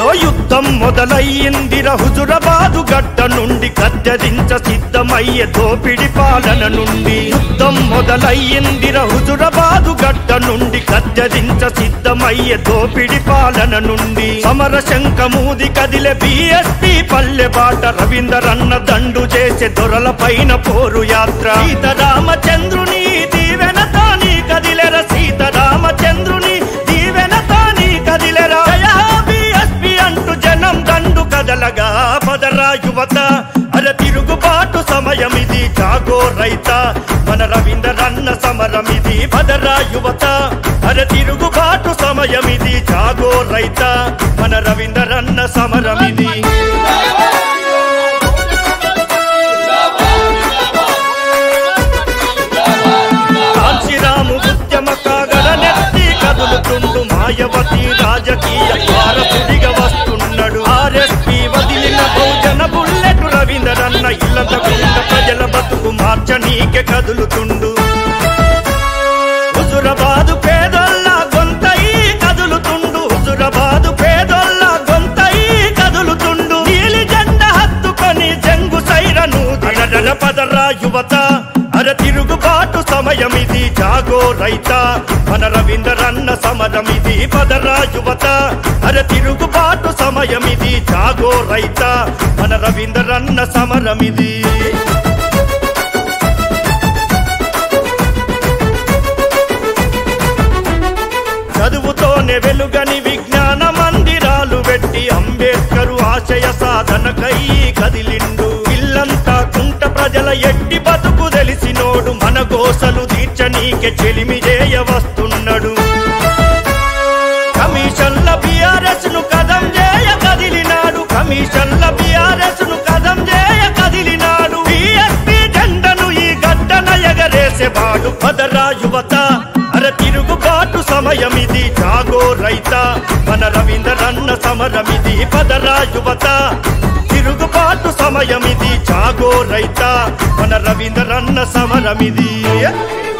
అయ్యో యుద్ధం మొదలయ్యిందిర హుజురబాదు గడ్డ నుండి గద్దెదించ సిద్ధమయ్యే దోపిడి పాలన నుండి యుద్ధం మొదలయ్యిందిర హుజురబాదు గడ్డ నుండి గద్దెదించ సిద్ధమయ్యే దోపిడి పాలన నుండి సమర శంఖమూది కదిలే బిఎస్పి పల్లె బాట రవీందరన్న దండు చేసే దొరల పైన పోరు యాత్ర సీతారామచంద్రుని దీవెన తాని కదిలెర సీతారామచంద్రుని దీవెన తాని కదిలెరా జయా బిఎస్పి అంటూ జనం దండు కదలగా పదరా యువత అర తిరుగుబాటు సమయమిది జాగో రైత మన రవీంద్రన్న సమరమిది పదరా యువత అర తిరుగుబాటు సమయమిది జాగో రైత మన రవీంద్రన్న సమరమిది కాంచీరాము ఉద్యమ కాగడ నెత్తి కదులుతుండు మాయవతి రాజకీయ ద్వారపుడిగా వస్తున్నాడు ఆర్ఎస్పి వదిలిన బహుజన బుల్లెట్ రవీంద్రన్న ఇల్లతకుండా ప్రజల బతుకు మార్చనీకే కదులుతుండు హుజురాబాదు పేదోళ్ళ గొంతై కదులుతుండు హుజురాబాదు పేదోళ్ళ గొంతై కదులుతుండు నీలి జెండ హత్తుకొని జంగు సైరను అడడల పదరా యువత అర తిరుగుబాటు సమయమిది జాగో రైత మన రవీంద్రన్న సమరమిది పదరా యువత అర తిరుగుబాటు సమయమిది జాగో రైత మన రవీంద్రన్న సమరమిది చదువుతోనే వెలుగని విజ్ఞాన మందిరాలు పెట్టి అంబేద్కరు ఆశయ సాధనకై కదిలిండు ఇల్లంతా కుంట ప్రజల ఎట్టి బతుకు తెలిసినోడు మన గోసలు తీర్చనీకే చెలిమి చేయ వస్తున్నాడు కమిషన్ల బిఆర్ఎస్ ను కదం చేయ కదిలినాడు కమిషన్ల బిఆర్ఎస్ ను కదం చేయ కదిలినాడు బిఎస్పి జెండను ఈ గడ్డన ఎగరేసేవాడు పదరా యువత అర తిరుగుబాటు సమయమిది జాగో రైత మన రవీంద్రన్న సమరమిది పదరా యువత తిరుగుబాటు సమయమిది జాగో రైత మన రవీంద్రన్న సమరమిది